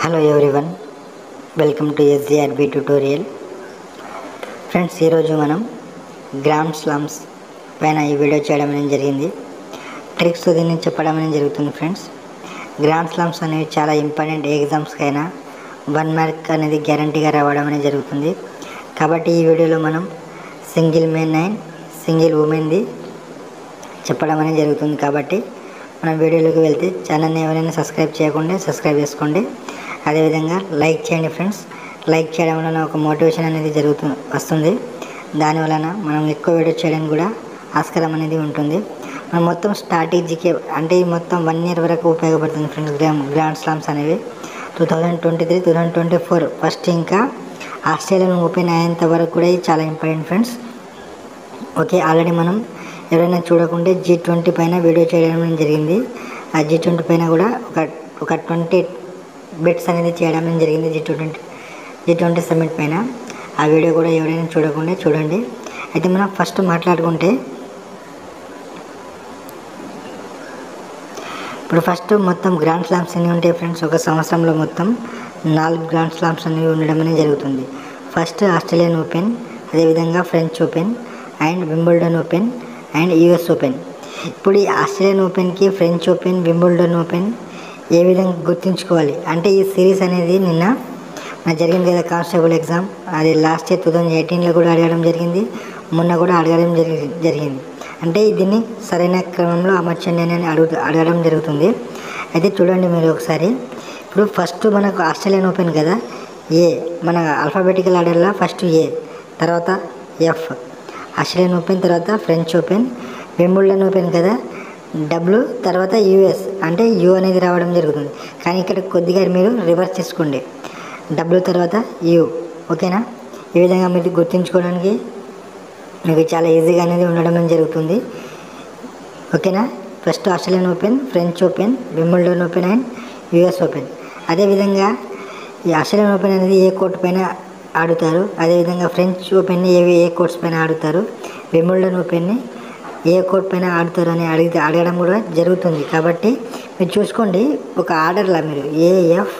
hello everyone welcome to SGRB tutorial friends ఈరోజు మనం gram slums పైన ఈ వీడియో చేయడం అనేది జరిగింది ట్రిక్స్ దీన్ని చెప్పడం అనేది జరుగుతుంది ఫ్రెండ్స్ గ్రామ్ స్లమ్స్ అనేవి చాలా ఇంపార్టెంట్ ఏ ఎగ్జామ్స్కైనా వన్ మార్క్ అనేది గ్యారంటీగా రావడం అనేది జరుగుతుంది కాబట్టి ఈ వీడియోలో మనం సింగిల్ మెన్ అండ్ సింగిల్ ఉమెన్ది చెప్పడం అనేది జరుగుతుంది కాబట్టి మనం వీడియోలోకి వెళ్తే ఛానల్ని ఎవరైనా సబ్స్క్రైబ్ చేయకుండా సబ్స్క్రైబ్ చేసుకోండి అదేవిధంగా లైక్ చేయండి ఫ్రెండ్స్ లైక్ చేయడం వలన ఒక మోటివేషన్ అనేది జరుగుతుంది వస్తుంది దాని వలన మనం ఎక్కువ వీడియో చేయడానికి కూడా ఆస్కారం అనేది ఉంటుంది మనం మొత్తం స్ట్రాటజీకి అంటే ఈ మొత్తం వన్ ఇయర్ వరకు ఉపయోగపడుతుంది ఫ్రెండ్స్ గ్రామ్ గ్రాండ్ స్లామ్స్ అనేవి two thousand twenty three two thousand twenty four first ఇంకా ఆస్ట్రేలియన్ ఓపెన్ అయ్యేంత వరకు కూడా ఇది చాలా ఇంపార్టెంట్ ఫ్రెండ్స్ ఓకే ఆల్రెడీ మనం ఎవరైనా చూడకుంటే జీ ట్వంటీ పైన వీడియో చేయడం జరిగింది ఆ జీ ట్వంటీ పైన కూడా ఒక ఒక ట్వంటీ బిట్స్ అనేది చేయడం జరిగింది G twenty G twenty summit పైన ఆ వీడియో కూడా ఎవరైనా చూడకుండా చూడండి అయితే మనం ఫస్ట్ మాట్లాడుకుంటే ఇప్పుడు ఫస్ట్ మొత్తం గ్రాండ్ స్లామ్స్ ఎన్ని ఉంటాయి ఫ్రెండ్స్ ఒక సంవత్సరంలో మొత్తం నాలుగు గ్రాండ్ స్లామ్స్ అనేవి ఉండడం అనేది జరుగుతుంది ఫస్ట్ ఆస్ట్రేలియన్ ఓపెన్ అదేవిధంగా French Open and Wimbledon Open and US Open ఇప్పుడు ఈ ఆస్ట్రేలియన్ ఓపెన్కి ఫ్రెంచ్ ఓపెన్ వింబుల్డన్ ఓపెన్ ఏ విధంగా గుర్తుంచుకోవాలి అంటే ఈ సిరీస్ అనేది నిన్న నాకు జరిగింది కదా కానిస్టేబుల్ ఎగ్జామ్ అది లాస్ట్ ఇయర్ టూ థౌజండ్ ఎయిటీన్లో కూడా అడగడం జరిగింది మొన్న కూడా అడగడం జరిగి జరిగింది అంటే దీన్ని సరైన క్రమంలో అమర్చండి అని అడుగు అడగడం జరుగుతుంది అయితే చూడండి మీరు ఒకసారి ఇప్పుడు ఫస్ట్ మనకు ఆస్ట్రేలియన్ ఓపెన్ కదా ఏ మన ఆల్ఫాబెటికల్ ఆర్డర్లో ఫస్ట్ ఏ తర్వాత ఎఫ్ ఆస్ట్రేలియన్ ఓపెన్ తర్వాత ఫ్రెంచ్ ఓపెన్ వింబుల్డన్ ఓపెన్ కదా డబ్ల్యూ తర్వాత యూఎస్ అంటే యూ అనేది రావడం జరుగుతుంది కానీ ఇక్కడ కొద్దిగా మీరు రివర్స్ చేసుకోండి డబ్ల్యూ తర్వాత యూ ఓకేనా ఈ విధంగా మీరు గుర్తుంచుకోవడానికి మీకు చాలా ఈజీగా అనేది ఉండడం అనేది జరుగుతుంది ఓకేనా first Australian Open French Open Wimbledon Open and US Open అదేవిధంగా ఈ ఆస్ట్రేలియన్ ఓపెన్ అనేది ఏ కోర్టు పైన ఆడుతారు అదేవిధంగా ఫ్రెంచ్ ఓపెన్ని ఏ ఏ కోర్ట్స్ పైన ఆడుతారు వింబుల్డన్ ఓపెన్ని ఏ కోర్ట్ పైన ఆడుతారు అని అడిగితే అడగడం కూడా జరుగుతుంది కాబట్టి మీరు చూసుకోండి ఒక ఆర్డర్లా మీరు ఏఎఫ్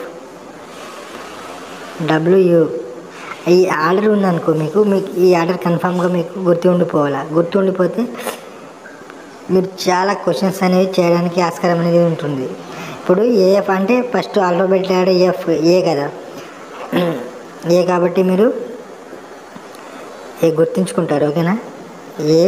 డబ్ల్యూయు ఈ ఆర్డర్ ఉందనుకో మీకు మీకు ఈ ఆర్డర్ కన్ఫామ్గా మీకు గుర్తు ఉండిపోవాలా గుర్తు ఉండిపోతే మీరు చాలా క్వశ్చన్స్ అనేవి చేయడానికి ఆస్కారం అనేది ఉంటుంది ఇప్పుడు ఏఎఫ్ అంటే ఫస్ట్ ఆల్ఫాబెట్ ఆడ ఎఫ్ ఏ కదా ఏ కాబట్టి మీరు ఏ గుర్తుంచుకుంటారు ఓకేనా A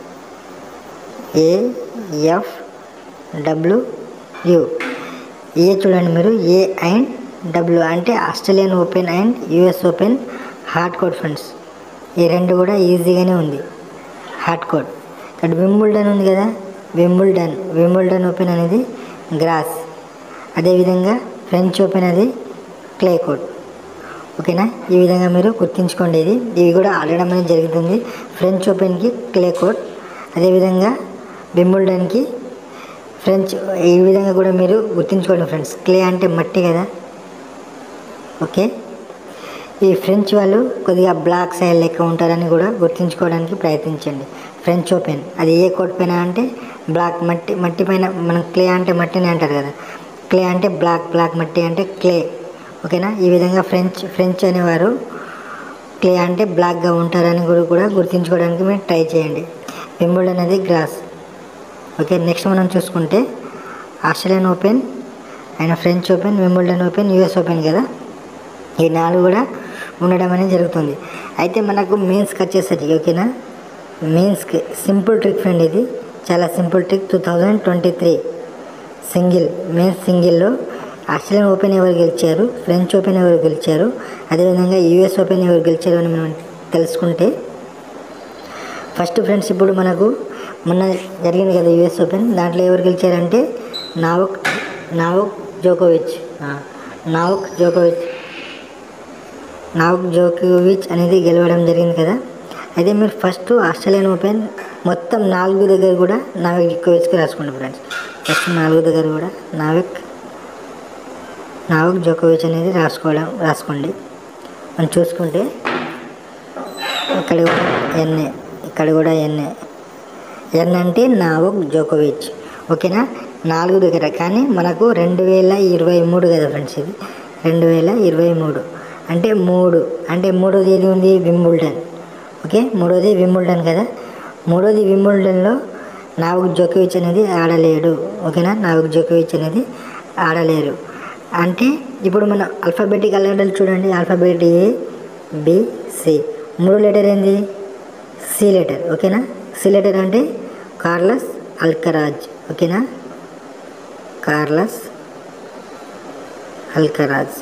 A F W U A చూడండి మీరు ఏ అండ్ డబ్ల్యూ అంటే Australian Open and US Open hard court friends ఈ రెండు కూడా ఈజీగానే ఉంది హార్డ్ కోడ్ ఇక్కడ వింబుల్డన్ ఉంది కదా వింబుల్డన్ వింబుల్డన్ ఓపెన్ అనేది గ్రాస్ అదేవిధంగా ఫ్రెంచ్ ఓపెన్ అది క్లే కోడ్ ఓకేనా ఈ విధంగా మీరు గుర్తుంచుకోండి ఇది ఇవి కూడా ఆడడం అనేది జరుగుతుంది ఫ్రెంచ్ ఓపెన్కి క్లే కోడ్ అదేవిధంగా వింబుల్డన్కి ఫ్రెంచ్ ఈ విధంగా కూడా మీరు గుర్తుంచుకోండి ఫ్రెండ్స్ క్లే అంటే మట్టి కదా ఓకే ఈ ఫ్రెంచ్ వాళ్ళు కొద్దిగా బ్లాక్ సైడ్ లెక్క ఉంటారని కూడా గుర్తుంచుకోవడానికి ప్రయత్నించండి ఫ్రెంచ్ ఓపెన్ అది ఏ కోట్ పైన అంటే బ్లాక్ మట్టి మట్టి పైన మనం క్లే అంటే మట్టిని అంటారు కదా క్లే అంటే బ్లాక్ బ్లాక్ మట్టి అంటే క్లే ఓకేనా ఈ విధంగా ఫ్రెంచ్ ఫ్రెంచ్ అనేవారు క్లే అంటే బ్లాక్గా ఉంటారని కూడా కూడా గుర్తుంచుకోవడానికి మీరు ట్రై చేయండి వింబుల్డ్ అనేది గ్రాస్ ఓకే నెక్స్ట్ మనం చూసుకుంటే Australian Open and French Open Wimbledon Open US Open కదా ఈ నాలుగు కూడా ఉండడం అనేది జరుగుతుంది అయితే మనకు మెయిన్స్కి వచ్చేసరికి ఓకేనా మెయిన్స్కి సింపుల్ ట్రిక్ ఫ్రెండ్ ఇది చాలా simple trick two thousand twenty three single men's సింగిల్లో ఆస్ట్రేలియన్ ఓపెన్ ఎవరు గెలిచారు ఫ్రెంచ్ ఓపెన్ ఎవరు గెలిచారు అదేవిధంగా యూఎస్ ఓపెన్ ఎవరు గెలిచారు అని మనం తెలుసుకుంటే ఫస్ట్ ఫ్రెండ్స్ ఇప్పుడు మనకు మొన్న జరిగింది కదా యూఎస్ ఓపెన్ దాంట్లో ఎవరు గెలిచారంటే నావక్ నావక్ జోకోవిచ్ నావక్ జోకోవిచ్ నావక్ జోకోవిచ్ అనేది గెలవడం జరిగింది కదా అయితే మీరు ఫస్ట్ ఆస్ట్రేలియన్ ఓపెన్ మొత్తం నాలుగు దగ్గర కూడా నావక్ జోకోవిచ్కి రాసుకోండి ఫ్రెండ్స్ ఫస్ట్ నాలుగు దగ్గర కూడా నావక్ నావక్ జోకోవిచ్ అనేది రాసుకోవడం రాసుకోండి మనం చూసుకుంటే ఇక్కడ కూడా ఎన్ఏ ఇక్కడ కూడా ఎన్ఏ ఎన్ అంటే నావక్ జోకోవిచ్ ఓకేనా నాలుగు దగ్గర కానీ మనకు రెండు వేల ఇరవై మూడు కదా ఫ్రెండ్స్ ఇది రెండు వేల ఇరవై మూడు అంటే మూడు అంటే మూడోది ఏది ఉంది వింబుల్డన్ ఓకే మూడోది వింబుల్డన్ కదా మూడోది వింబుల్డన్లో నావుక్ జోకోవిచ్ అనేది ఆడలేడు ఓకేనా నావుక్ జోకోవిచ్ అనేది ఆడలేరు అంటే ఇప్పుడు మన ఆల్ఫాబెటిక్ అలర్డలు చూడండి ఆల్ఫాబెట్ ఏ బి సి మూడో లెటర్ ఏంది సి లెటర్ ఓకేనా సి లెటర్ అంటే కార్లస్ అల్కరాజ్ ఓకేనా Carlos Alcaraz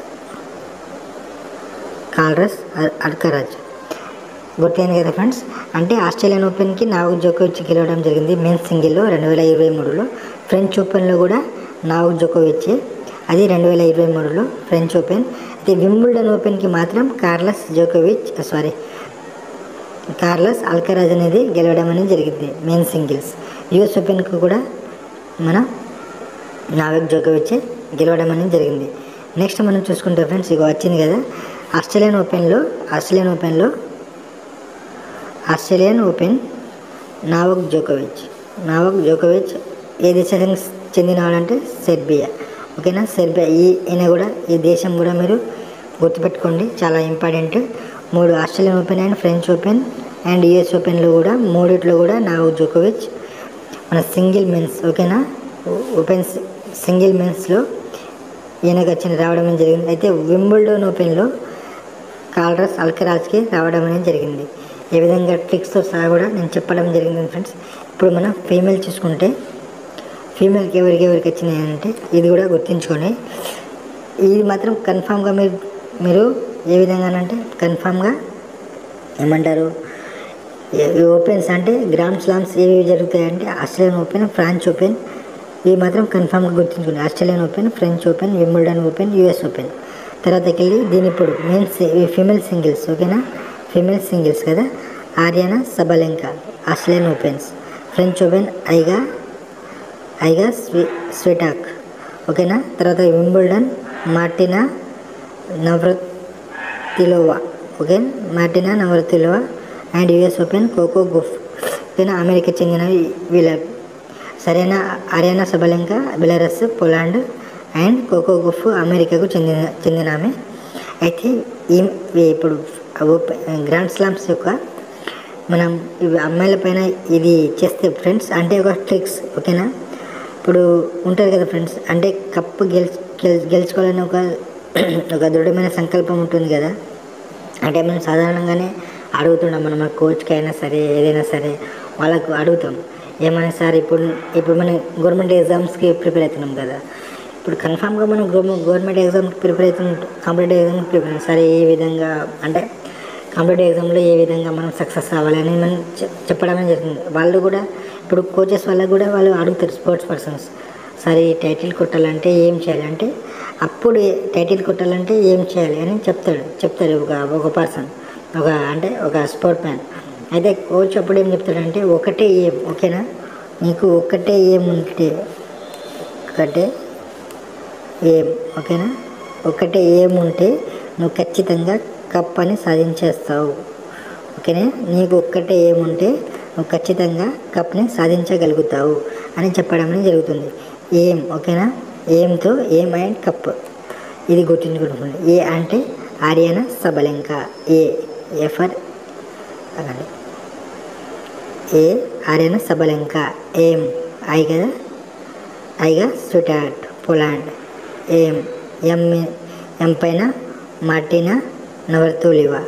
Carlos Al- Alcaraz గుర్తయింది కదా ఫ్రెండ్స్ అంటే ఆస్ట్రేలియన్ ఓపెన్కి నావుక్ జోకోవిచ్ గెలవడం జరిగింది మెన్స్ సింగిల్లో రెండు వేల ఇరవై మూడులో ఫ్రెంచ్ ఓపెన్లో కూడా నావుక్ జోకోవిచ్ అది రెండు వేల ఇరవై మూడులో ఫ్రెంచ్ ఓపెన్ అయితే వింబుల్డన్ ఓపెన్కి మాత్రం కార్లస్ జోకోవిచ్ సారీ కార్లస్ అల్కరాజ్ అనేది గెలవడం అనేది జరిగింది మెయిన్ సింగిల్స్ యుఎస్ ఓపెన్కి కూడా మన నావిక్ జోకోవిచ్ గెలవడం అనేది జరిగింది నెక్స్ట్ మనం చూసుకుంటే ఫ్రెండ్స్ ఇక వచ్చింది కదా ఆస్ట్రేలియన్ ఓపెన్లో ఆస్ట్రేలియన్ ఓపెన్లో ఆస్ట్రేలియన్ ఓపెన్ నావక్ జోకోవిచ్ నావక్ జోకోవిచ్ ఏ దేశానికి చెందినవాడంటే సెర్బియా ఓకేనా సెర్బియా ఈ ఈయన కూడా ఈ దేశం కూడా మీరు గుర్తుపెట్టుకోండి చాలా ఇంపార్టెంట్ మూడు Australian Open and French Open and US ఓపెన్లో కూడా మూడిట్లో కూడా నావక్ జోకోవిచ్ మన సింగిల్ మెన్స్ ఓకేనా ఓపెన్ సింగిల్ మెన్స్లో ఈయనకు వచ్చిన రావడం అనేది జరిగింది అయితే వింబుల్డోన్ ఓపెన్లో కాల్రస్ అల్కరాజ్కి రావడం అనేది జరిగింది ఏ విధంగా ట్రిక్స్తో సహా కూడా నేను చెప్పడం జరిగింది ఫ్రెండ్స్ ఇప్పుడు మనం ఫీమేల్ చూసుకుంటే ఫీమేల్కి ఎవరికి ఎవరికి వచ్చినాయి అంటే ఇది కూడా గుర్తుంచుకొని ఇది మాత్రం కన్ఫామ్గా మీరు మీరు ఏ విధంగానంటే కన్ఫామ్గా ఏమంటారు ఈ- ఈ ఓపెన్స్ అంటే గ్రాండ్ స్లామ్స్ ఏవి జరుగుతాయంటే ఆస్ట్రేలియన్ ఓపెన్ ఫ్రాన్స్ ఓపెన్ ఇవి మాత్రం కన్ఫామ్గా గుర్తుంచుకోండి Australian Open French Open Wimbledon Open US Open తర్వాతకి వెళ్ళి దీని ఇప్పుడు మెయిన్స్ ఫీమేల్ సింగిల్స్ ఓకేనా ఫీమేల్ సింగిల్స్ కదా Aryna Sabalenka Australian Opens French Open Iga Iga Swi Swiatek ఓకేనా తర్వాత Wimbledon Martina Navratilova okay Martina Navratilova and US Open Coco Gauff ఓకేనా America చెందిన వీళ్ళ సరైన Aryna Sabalenka Belarus Poland and Coco Gauff అమెరికాకు చెందిన చెందిన ఆమె అయితే ఈ ఈ- ఇప్పుడు ఓపె- గ్రాండ్ స్లామ్స్ యొక్క మనం ఇవి అమ్మాయిల పైన ఇది చేస్తే ఫ్రెండ్స్ అంటే ఒక ట్రిక్స్ ఓకేనా ఇప్పుడు ఉంటుంది కదా ఫ్రెండ్స్ అంటే కప్పు గెలుచు గెలు గెలుచుకోవాలని ఒక ఒక దృఢమైన సంకల్పం ఉంటుంది కదా అంటే మనం సాధారణంగానే అడుగుతున్నాం మనం మన కోచ్కి అయినా సరే ఏదైనా సరే వాళ్ళకు అడుగుతాం ఏమైనా సార్ ఇప్పుడు ఇప్పుడు మనం గవర్నమెంట్ ఎగ్జామ్స్కి ప్రిపేర్ అవుతున్నాం కదా ఇప్పుడు కన్ఫామ్గా మనం గవర్నమెంట్ ఎగ్జామ్కి ప్రిపేర్ అవుతున్నాం కాంపిటేటివ్ ఎగ్జామ్కి ప్రిపేర్ అవుతున్నాం సరే ఏ విధంగా అంటే కాంపిటేటివ్ ఎగ్జామ్లో ఏ విధంగా మనం సక్సెస్ అవ్వాలి అని మనం చె- చెప్పడమే జరుగుతుంది వాళ్ళు కూడా ఇప్పుడు కోచెస్ వాళ్ళకు కూడా వాళ్ళు అడుగుతారు స్పోర్ట్స్ పర్సన్స్ సరే ఈ టైటిల్ కొట్టాలంటే ఏం చేయాలి అంటే అప్పుడు ఏ- టైటిల్ కొట్టాలంటే ఏం చేయాలి అని చెప్తాడు చెప్తారు ఒక ఒక పర్సన్ ఒక అంటే ఒక స్పోర్ట్ మ్యాన్ అయితే కోచ్ అప్పుడు ఏం చెప్తాడంటే ఒకటే ఏం ఓకేనా నీకు ఒకటే ఏం ఉంటే ఒకటే ఏం ఓకేనా ఒకటే ఏం ఉంటే నువ్వు ఖచ్చితంగా కప్ అని సాధించేస్తావు ఓకేనా నీకు ఒక్కటే ఏముంటే నువ్వు ఖచ్చితంగా కప్ని సాధించగలుగుతావు అని చెప్పడం అనేది జరుగుతుంది ఏం ఓకేనా ఏంతో ఏం అండ్ కప్ ఇది గుర్తుంచుకుంటుంది ఏ అంటే ఆర్యన సబలంక ఏ ఎఫర్ అలాగే ఏ ఆర్యన సబలంక ఏం ఐ కదా ఐగా స్విటాట్ పోలాండ్ ఏం ఎం ఎం పైన మార్టినా నవర్తోలివా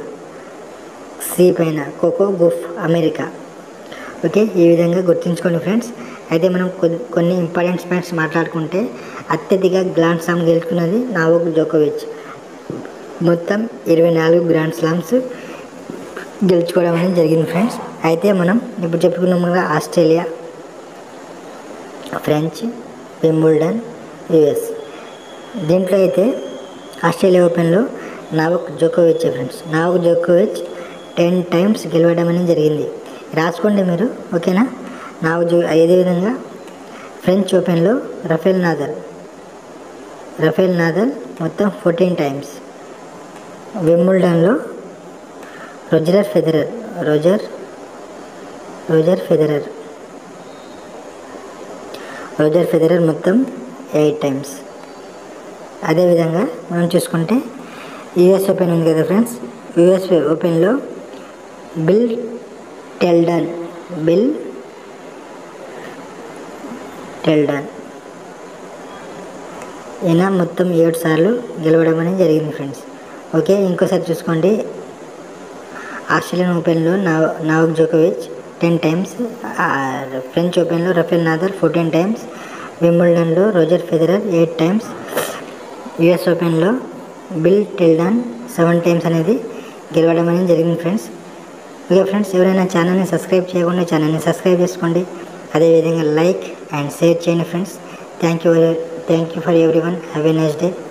సి పైన కోకో గుఫ్ అమెరికా ఓకే ఈ విధంగా గుర్తుంచుకోండి ఫ్రెండ్స్ అయితే మనం కొన్- కొన్ని ఇంపార్టెంట్ పాయింట్స్ మాట్లాడుకుంటే అత్యధిక గ్రాండ్ స్లామ్ గెలుచుకున్నది నావోక్ జోకోవిచ్ మొత్తం ఇరవై నాలుగు గ్రాండ్ స్లామ్స్ గెలుచుకోవడం అనేది జరిగింది ఫ్రెండ్స్ అయితే మనం ఇప్పుడు చెప్పుకున్నాం కదా ఆస్ట్రేలియా ఫ్రెంచ్ వింబుల్డన్ యుఎస్ దీంట్లో అయితే ఆస్ట్రేలియా ఓపెన్లో నావక్ జోకోవిచ్ ఫ్రెండ్స్ నావక్ జోకోవిచ్ టెన్ టైమ్స్ గెలవడం అనేది జరిగింది రాసుకోండి మీరు ఓకేనా నావక్ జో అదేవిధంగా ఫ్రెంచ్ ఓపెన్లో రఫేల్ నాదల్ రఫేల్ నాదల్ మొత్తం ఫోర్టీన్ టైమ్స్ వింబుల్డన్లో Roger Federer Roger Roger Federer Roger Federer మొత్తం ఎయిట్ టైమ్స్ అదేవిధంగా మనం చూసుకుంటే యుఎస్ ఓపెన్ ఉంది కదా ఫ్రెండ్స్ యుఎస్ ఓపెన్లో బిల్ టెల్డన్ బిల్ టెల్డన్ ఈయన మొత్తం ఏడు సార్లు గెలవడం అనేది జరిగింది ఫ్రెండ్స్ ఓకే ఇంకోసారి చూసుకోండి ఆస్ట్రేలియన్ ఓపెన్లో నవ్ నవాక్ జోకోవిచ్ టెన్ టైమ్స్ ఫ్రెంచ్ ఓపెన్లో రఫేల్ నాదర్ ఫోర్టీన్ టైమ్స్ వింబుల్డన్లో Roger Federer eight times US ఓపెన్లో బిల్ టెల్డాన్ సెవెన్ టైమ్స్ అనేది గెలవడం అనేది జరిగింది ఫ్రెండ్స్ ఓకే ఫ్రెండ్స్ ఎవరైనా ఛానల్ని సబ్స్క్రైబ్ చేయకుండా ఛానల్ని సబ్స్క్రైబ్ చేసుకోండి అదేవిధంగా లైక్ అండ్ షేర్ చేయండి friends thank you thank you for everyone have a nice day